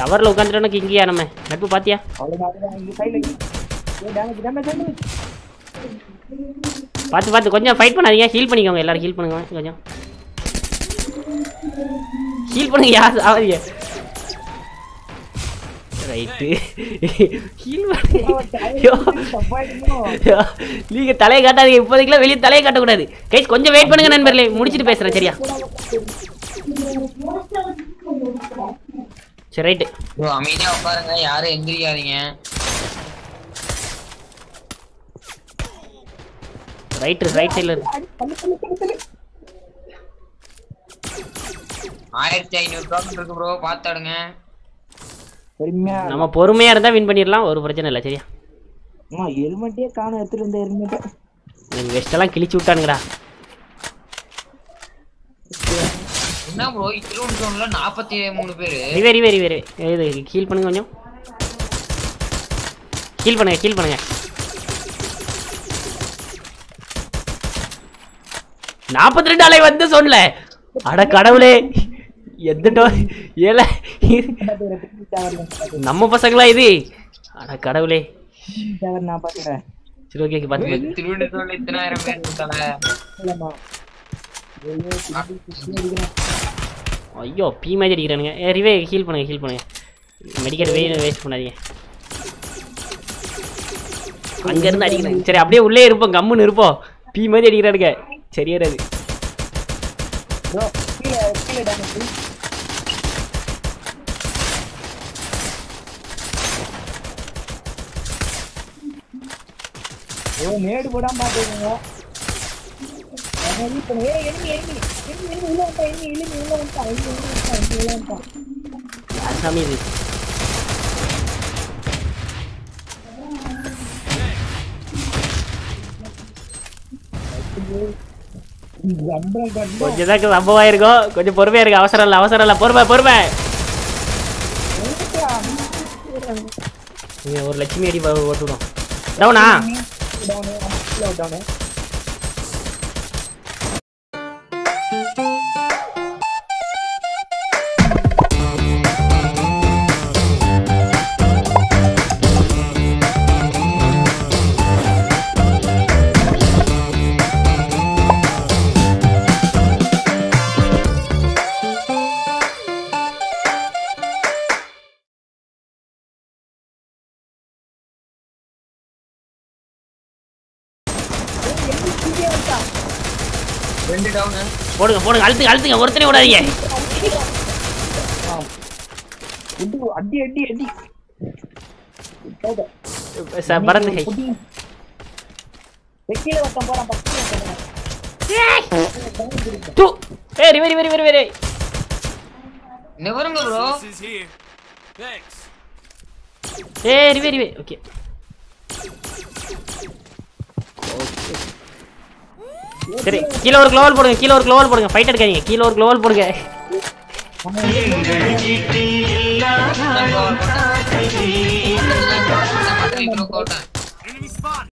டவரில் உட்காந்துட்டோன்னா இங்கேயா நம்ம நட்பு பாத்தியா அவ்வளவுதான் அதுதான் இங்க சைடுல டேமேஜ் டேமேஜ் டேமேஜ் பார்த்து பார்த்து கொஞ்சம் ஃபைட் பண்ணாதீங்க ஹீல் பண்ணிக்கோங்க எல்லாரும் ஹீல் பண்ணுங்க கொஞ்சம் ஹீல் பண்ணுங்க யார் ஆவாதீங்க ரைட்டு ஹீல் பண்ணுங்க ஐயோ ஐயோ, நீங்க தலையை காட்டாதீங்க இப்போதைக்குலாம் வெளியே தலையை காட்டக்கூடாது கைஸ் கொஞ்சம் வெயிட் பண்ணுங்க நண்பர்களே முடிச்சிட்டு பேசுறேன் சரியா சரி ரைட்டு ப்ரோ அமைதியா உட்காருங்க யாரும் எந்திரிக்காதீங்க ரைட்டு ரைட் சைடில் ஆயிரத்தி ஐநூறு டோக்கன் இருக்கு ப்ரோ பார்த்தாடுங்க பொறுமையா நம்ம பொறுமையா இருந்தா வின் பண்ணிடலாம் ஒரு பிரச்சனை இல்லை சரியா அம்மா ஹெல்மெட்டே காணோம் எடுத்துட்டு இருந்த ஹெல்மெட்டை எனக்கு வெஸ்டெல்லாம் கிழிச்சு விட்டானுங்கடா என்ன ப்ரோ கிலோமீட்டர் ஜோன்ல நாற்பத்தி மூணு பேரு ரிவே ரிவே ரிவே இது ஹீல் பண்ணுங்க கொஞ்சம் ஹீல் பண்ணுங்க ஹீல் பண்ணுங்க நாற்பத்தி ரெண்டு அலை வந்து சொல்லல அட கடவுளே எந்த டோ ஏல நம்ம பசங்களா இது அட கடவுளே டவர் நான் பாத்துக்கிறேன் சரி ஓகே பார்த்து திருவண்ணூர் ஜோன்ல இத்தனாயிரம் பேர் இருக்காங்க இல்லம்மா ஐயோ, பின்னாடி சுத்தி அடிக்கிறான். ஐயோ பீ மாதிரி அடிக்கிறானுங்க ஏ ரிவே ஹீல் பண்ணுங்க ஹீல் பண்ணுங்க மெடிக்கல் வே வேஸ்ட் பண்ணாதீங்க அங்க இருந்து அடிக்கணும் சரி அப்படியே உள்ளே இருப்போம் கம்முன்னு இருப்போம் பீ மாதிரி அடிக்கிறானுங்க சரியாராது bro, கீழே கீழே டேமேஜ் ஓ நேடு போடாம பாத்துக்கோங்க அவன் இப்ப ஏய் enemy enemy enemy enemy உள்ள வந்துட்டான் enemy enemy உள்ள வந்துட்டான் enemy உள்ள வந்துட்டான் enemy உள்ள வந்துட்டான் யார் சாமி இது கம்பம் கட்டும் கொஞ்சம் தான் சம்பவம் இருக்கும் கொஞ்சம் பொறுமையா இருக்கு அவசரம் இல்லை அவசரம் இல்லை பொறுமை பொறுமை நீங்க ஒரு லட்சுமி அடி ப- போட்டுவிடும் டவுனா டவுனு கீழே டவுனு ரெண்டு டவுனு போடுங்க போடுங்க அழுத்துங்க அழுத்துங்க ஒருத்தனே விடாதீங்க உண்டு அடி அடி அடி ச- பறந்து கை கீழே ஒருத்தன் போறான் பக்கத்துல ஒருத்தன் போறான். தூ ஏ ரிவே ரிவே ரிவே ரிவே நிவருங்க bro This is here. Thanks. ஏ ரிவே ரிவே ஓகே சரி கீழே ஒரு க்ளோவல் போடுங்க கீழே ஒரு க்ளோவல் போடுங்க ஃபைட் எடுக்காதீங்க கீழே ஒரு க்ளோவல் போடுங்க கோட்டை Enemy spot.